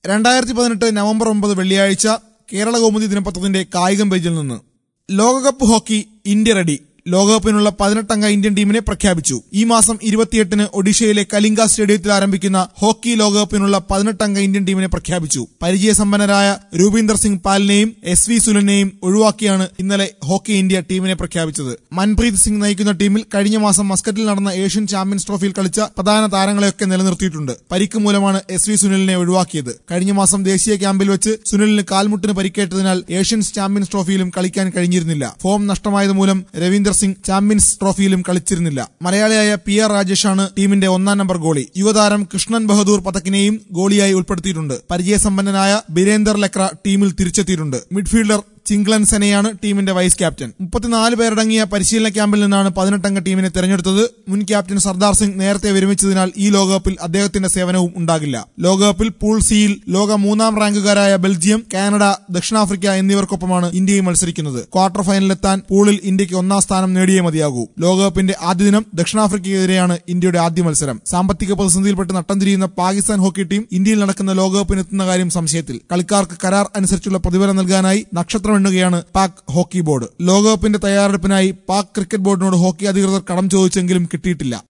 രണ്ടായിരത്തി പതിനെട്ട് നവംബർ ഒമ്പത് വെള്ളിയാഴ്ച കേരള കൗമുദി ദിനപത്രത്തിന്റെ കായികം പേജിൽ നിന്ന് ലോകകപ്പ് ഹോക്കി ഇന്ത്യ റെഡി ലോകകപ്പിനുള്ള പതിനെട്ടംഗ ഇന്ത്യൻ ടീമിനെ പ്രഖ്യാപിച്ചു ഈ മാസം ഇരുപത്തിയെട്ടിന് ഒഡീഷയിലെ കലിംഗ സ്റ്റേഡിയത്തിൽ ആരംഭിക്കുന്ന ഹോക്കി ലോകകപ്പിനുള്ള പതിനെട്ടംഗ ഇന്ത്യൻ ടീമിനെ പ്രഖ്യാപിച്ചു പരിചയസമ്പന്നരായ രൂപീന്ദർ സിംഗ് പാലിനെയും എസ് വി സുലനെയും ഒഴിവാക്കിയാണ് ഇന്നലെ ഹോക്കി ഇന്ത്യ ടീമിനെ പ്രഖ്യാപിച്ചത് മൻപ്രീത് സിംഗ് നയിക്കുന്ന ടീമിൽ കഴിഞ്ഞ മാസം മസ്കറ്റിൽ നടന്ന ഏഷ്യൻ ചാമ്പ്യൻസ് ട്രോഫിയിൽ കളിച്ച പ്രധാന താരങ്ങളെയൊക്കെ നിലനിർത്തിയിട്ടുണ്ട് പരിക്ക് മൂലമാണ് എസ് വി സുനിലിനെ ഒഴിവാക്കിയത് കഴിഞ്ഞ മാസം ദേശീയ ക്യാമ്പിൽ വെച്ച് സുനിലിന് കാൽമുട്ടിന് പരിക്കേറ്റതിനാൽ ഏഷ്യൻസ് ചാമ്പ്യൻസ് ട്രോഫിയിലും കളിക്കാൻ കഴിഞ്ഞിരുന്നില്ല ഫോം നഷ്ടമായത് മൂലം രവീന്ദർ സിംഗ് ചാമ്പ്യൻസ് ട്രോഫിയിലും കളിച്ചിരുന്നില്ല മലയാളിയായ പി ആർ രാജേഷാണ് ടീമിന്റെ ഒന്നാം നമ്പർ ഗോളി യുവതാരം കൃഷ്ണൻ ബഹദൂർ പതക്കിനെയും ഗോളിയായി ഉൾപ്പെടുത്തിയിട്ടുണ്ട് പരിചയസമ്പന്നനായ ബിരേന്ദർ ലക്ര ടീമിൽ തിരിച്ചെത്തിയിട്ടുണ്ട് മിഡ്ഫീൽഡർ ചിങ്ക്ലൻ സെനയാണ് ടീമിന്റെ വൈസ് ക്യാപ്റ്റൻ മുപ്പത്തിനാല് പേരടങ്ങിയ പരിശീലന ക്യാമ്പിൽ നിന്നാണ് പതിനെട്ടംഗ ടീമിനെ തെരഞ്ഞെടുത്തത് മുൻ ക്യാപ്റ്റൻ സർദാർ സിംഗ് നേരത്തെ വിരമിച്ചതിനാൽ ഈ ലോകകപ്പിൽ അദ്ദേഹത്തിന്റെ സേവനവും ഉണ്ടാകില്ല ലോകകപ്പിൽ പൂൾ സിയിൽ ലോക മൂന്നാം റാങ്കുകാരായ ബെൽജിയം കാനഡ ദക്ഷിണാഫ്രിക്ക എന്നിവർക്കൊപ്പമാണ് ഇന്ത്യയും മത്സരിക്കുന്നത് ക്വാർട്ടർ ഫൈനലിലെത്താൻ പൂളിൽ ഇന്ത്യക്ക് ഒന്നാം സ്ഥാനം നേടിയേ മതിയാകൂ ലോകകപ്പിന്റെ ആദ്യ ദിനം ദക്ഷിണാഫ്രിക്കയ്ക്കെതിരെയാണ് ഇന്ത്യയുടെ ആദ്യ മത്സരം സാമ്പത്തിക പ്രതിസന്ധിയിൽപ്പെട്ട് നട്ടം തിരിയുന്ന പാകിസ്ഥാൻ ഹോക്കി ടീം ഇന്ത്യയിൽ നടക്കുന്ന ലോകകപ്പിന് എത്തുന്ന കാര്യം സംശയത്തിൽ കളിക്കാർക്ക് കരാർ അനുസരിച്ചുള്ള പ്രതിഫലം നൽകാനായി നക്ഷത്രം എണ്ണുകയാണ് പാക് ഹോക്കി ബോർഡ് ലോകകപ്പിന്റെ തയ്യാറെടുപ്പിനായി പാക് ക്രിക്കറ്റ് ബോർഡിനോട് ഹോക്കി അധികൃതർ കടം ചോദിച്ചെങ്കിലും കിട്ടിയിട്ടില്ല